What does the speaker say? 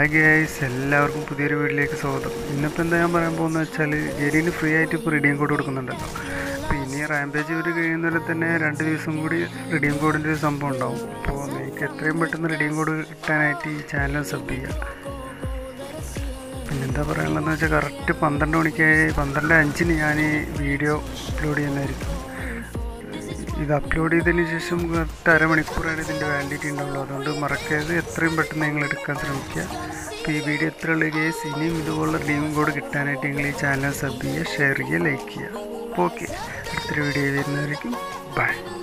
hi guys എല്ലാവർക്കും പുതിയൊരു വീഡിയോയിലേക്ക് സ്വാഗതം ഇന്നിപ്പോൾ എന്താ ഞാൻ പറയാൻ പോകുന്നത് വെച്ചാൽ ജെഡിന് ഫ്രീ ആയിട്ട് ഇപ്പോൾ റിഡീം കോഡ് കൊടുക്കുന്നുണ്ടല്ലോ അപ്പോൾ ഇനി റാമ്പേജ് ഒരു കഴിയുന്നവരെ തന്നെ രണ്ട് ദിവസം കൂടി റിഡീം കോഡിൻ്റെ ഒരു സംഭവം ഉണ്ടാവും അപ്പോൾ നിങ്ങൾക്ക് എത്രയും പെട്ടെന്ന് റിഡീം കോഡ് കിട്ടാനായിട്ട് ഈ ചാനൽ സബ് ചെയ്യുക പിന്നെന്താ പറയാനുള്ളതെന്ന് വെച്ചാൽ കറക്റ്റ് പന്ത്രണ്ട് മണിക്ക് പന്ത്രണ്ട് അഞ്ചിന് ഞാൻ ഈ വീഡിയോ അപ്ലോഡ് ചെയ്യുന്നതായിരിക്കും ഇത് അപ്ലോഡ് ചെയ്തതിന് ശേഷം കറക്റ്റ് അരമണിക്കൂറാണ് ഇതിൻ്റെ വാലിഡിറ്റി ഉണ്ടാവുള്ളൂ അതുകൊണ്ട് മറക്കരുത് എത്രയും പെട്ടെന്ന് നിങ്ങൾ എടുക്കാൻ ശ്രമിക്കുക അപ്പോൾ ഈ വീഡിയോ എത്ര ഉള്ള കേസ് ഇനിയും ഇതുപോലുള്ള ഡീമിംഗ് കോഡ് കിട്ടാനായിട്ട് നിങ്ങൾ ഈ ചാനൽ സബ് ചെയ്യുക ഷെയർ ചെയ്യുക ലൈക്ക് ചെയ്യുക ഓക്കെ അടുത്തൊരു വീഡിയോ വരുന്നതായിരിക്കും ബൈ